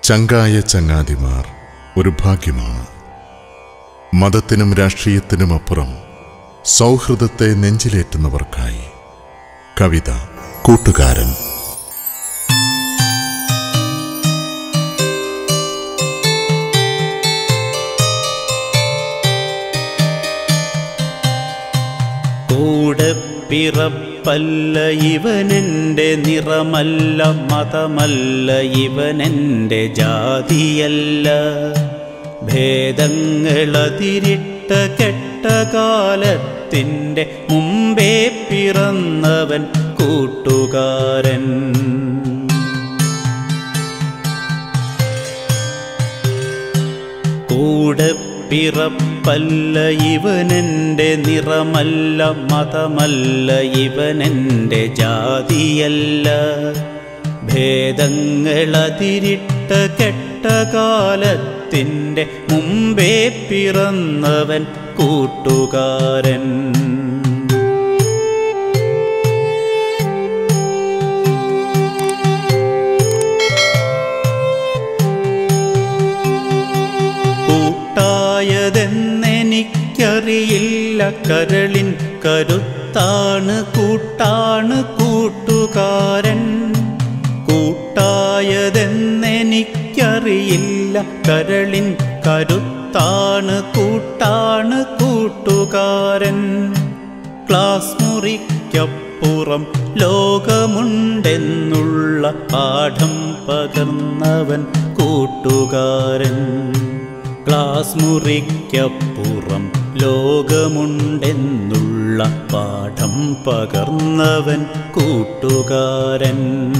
ചങ്കായ ചങ്ങാതിമാർ ഒരു ഭാഗ്യമാണ് മതത്തിനും രാഷ്ട്രീയത്തിനും അപ്പുറം സൗഹൃദത്തെ നെഞ്ചിലേറ്റുന്നവർക്കായി കവിത കൂട്ടുകാരൻ കൂടെ പിറപ്പല്ല ഇവനെൻ്റെ നിറമല്ല മതമല്ല ഇവനെൻ്റെ ജാതിയല്ല ഭേദങ്ങളതിരിട്ട കെട്ട കാലത്തിൻ്റെ മുമ്പേ പിറന്നവൻ കൂട്ടുകാരൻ കൂടെ പിറപ്പല്ല ഇവനെൻ്റെ നിറമല്ല മതമല്ല ഇവനെൻ്റെ ജാതിയല്ല ഭേദങ്ങളതിരിട്ട കെട്ട കാലത്തിൻ്റെ മുമ്പേ പിറന്നവൻ കൂട്ടുകാരൻ കൂട്ടായതെന്നെനിക്കറിയില്ല കരളിൻ കരുത്താണ് കൂട്ടാണ് കൂട്ടുകാരൻ കൂട്ടായതെന്നെനിക്കറിയില്ല കരളിൻ കരുത്താണ് കൂട്ടാണ് കൂട്ടുകാരൻ ക്ലാസ് മുറിക്കപ്പുറം ലോകമുണ്ടെന്നുള്ള പാഠം പകർന്നവൻ കൂട്ടുകാരൻ ക്ലാസ് മുറിക്കപ്പുറം ലോകമുണ്ടെന്നുള്ള പാഠം പകർന്നവൻ കൂട്ടുകാരൻ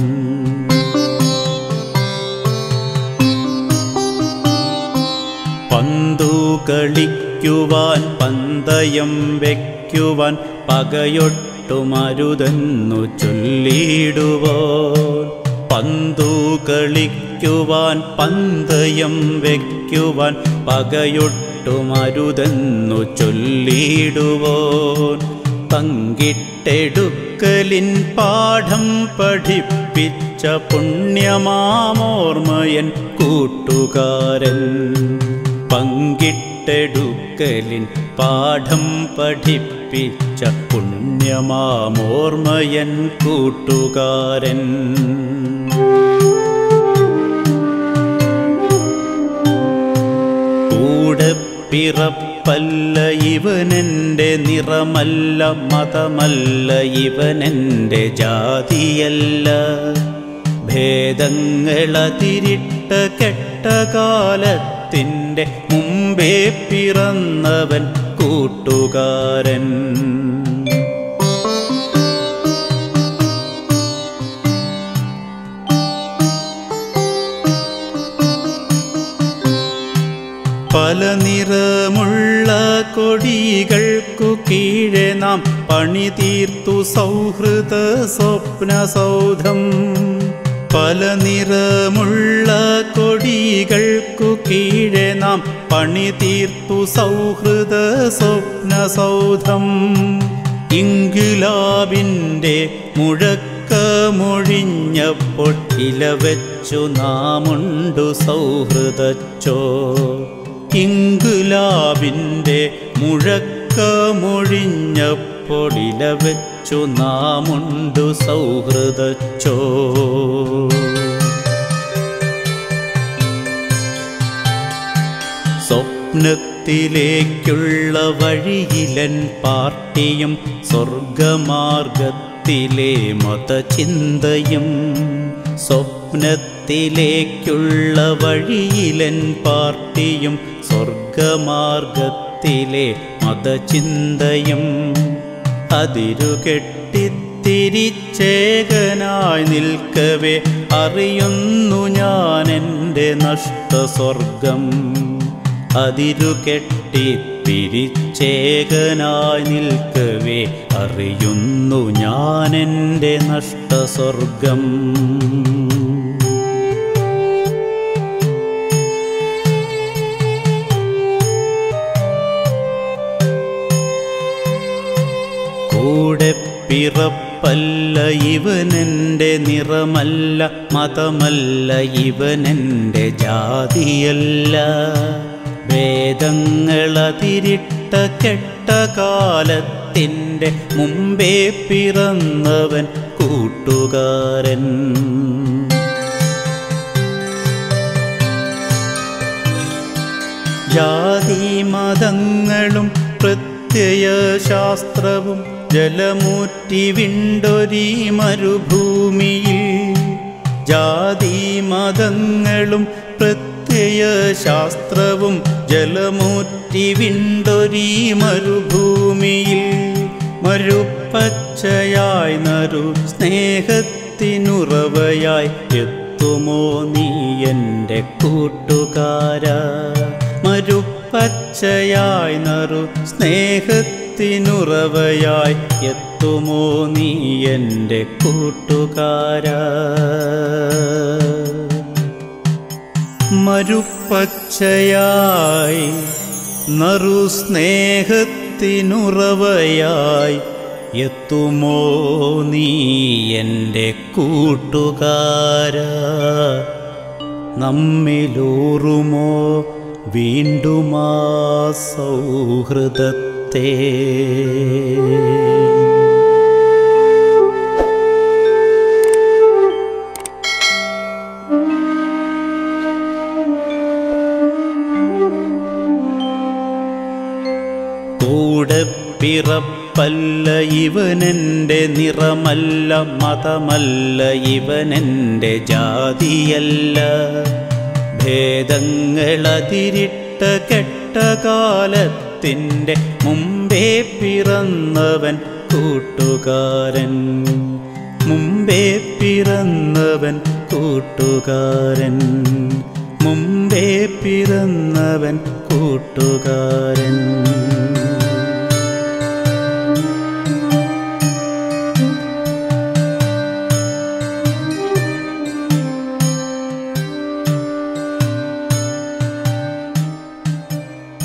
പന്തു കളിക്കുവാൻ പന്തയം വയ്ക്കുവാൻ പകയൊട്ടുമരുതെന്നു ചൊല്ലിടുവോൻ പന്തു കളിക്കുവാൻ പന്തയം വയ്ക്കുവാൻ പകയൊട്ടുമരുതെന്നു ചൊല്ലിടുവോൻ പങ്കിട്ടെടുക്കലിൻ പാഠം പഠിപ്പിച്ച പുണ്യമാമോർമയൻ കൂട്ടുകാരൻ പങ്കിട്ടെടുക്കലിൻ പാഠം പഠിപ്പിച്ച പുണ്യമാമോർമയൻ കൂട്ടുകാരൻ കൂടെ പിറപ്പല്ല ഇവനെൻ്റെ നിറമല്ല മതമല്ല ഇവനെൻ്റെ ജാതിയല്ല ഭേദങ്ങളതിരിട്ട കെട്ട കാലത്തിൻ്റെ മുമ്പേ പിറന്നവൻ കൂട്ടുകാരൻ പല നിറമുള്ള കൊടികൾക്കു കീഴെ നാം പണി തീർത്തു സൗഹൃദ സ്വപ്ന സൗധം പല നിറമുള്ള കൊടികൾക്കു കീഴെ നാം പണി തീർത്തു സൗഹൃദ സ്വപ്ന സൗധം ഇംഗുലാബിൻ്റെ മുഴക്കമൊഴിഞ്ഞപ്പോൾ ഇലവെച്ചു നാമുണ്ടു സൗഹൃദച്ചോ ഇംഗുലാബിൻ്റെ മുഴക്കമൊഴിഞ്ഞപ്പോൾ ഇലവെച്ചു നാമുണ്ടു സൗഹൃദച്ചോ സ്വപ്നത്തിലേക്കുള്ള വഴിയിലൻ പാർട്ടിയും സ്വർഗമാർഗത്തിലെ മതചിന്തയും സ്വപ്നത്തിലേക്കുള്ള വഴിയിലൻ പാർട്ടിയും സ്വർഗമാർഗത്തിലെ മതചിന്തയും അതിരുകെട്ടിത്തിരിച്ചേകനായി നിൽക്കവേ അറിയുന്നു ഞാൻ എൻ്റെ നഷ്ടസ്വർഗം അതിരുകെട്ടി തിരിച്ചേകനായി നിൽക്കവേ അറിയുന്നു ഞാൻ എൻ്റെ നഷ്ടസ്വർഗം കൂടെ പിറപ്പ പിറപ്പല്ല ഇവനെൻ്റെ നിറമല്ല മതമല്ല ഇവനെൻ്റെ ജാതിയല്ല വേദങ്ങളതിരിട്ട കെട്ട കാലത്തിൻ്റെ മുമ്പേ പിറന്നവൻ കൂട്ടുകാരൻ ജാതി മതങ്ങളും പ്രത്യയ ശാസ്ത്രവും ജലമൂറ്റി വിണ്ടൊരീ മരുഭൂമിയിൽ ജാതി മതങ്ങളും പ്രത്യയ ശാസ്ത്രവും ജലമൂറ്റി വിണ്ടൊരീ മരുഭൂമിയിൽ മരുപ്പച്ചയായി നറു സ്നേഹത്തിനുറവയായി എത്തുമോ നീ എൻ്റെ കൂട്ടുകാര മരുപ്പച്ചയായി നറു സ്നേഹത്തിനുറവയായി എത്തുമോ നീ എൻ്റെ കൂട്ടുകാര മരുപ്പച്ചയായി നറു സ്നേഹത്തിനുറവയായി എത്തുമോ നീ എൻ്റെ കൂട്ടുകാര നമ്മിലൂറുമോ വീണ്ടുമാ സൗഹൃദത്തെ കൂടെ പിറപ്പല്ല ഇവനെൻ്റെ നിറമല്ല മതമല്ല ഇവനെൻ്റെ ജാതിയല്ല ഭേദങ്ങളതിരിട്ട കെട്ട കാലത്തിൻ്റെ മുമ്പേ പിറന്നവൻ കൂട്ടുകാരൻ മുമ്പേ പിറന്നവൻ കൂട്ടുകാരൻ മുമ്പേ പിറന്നവൻ കൂട്ടുകാരൻ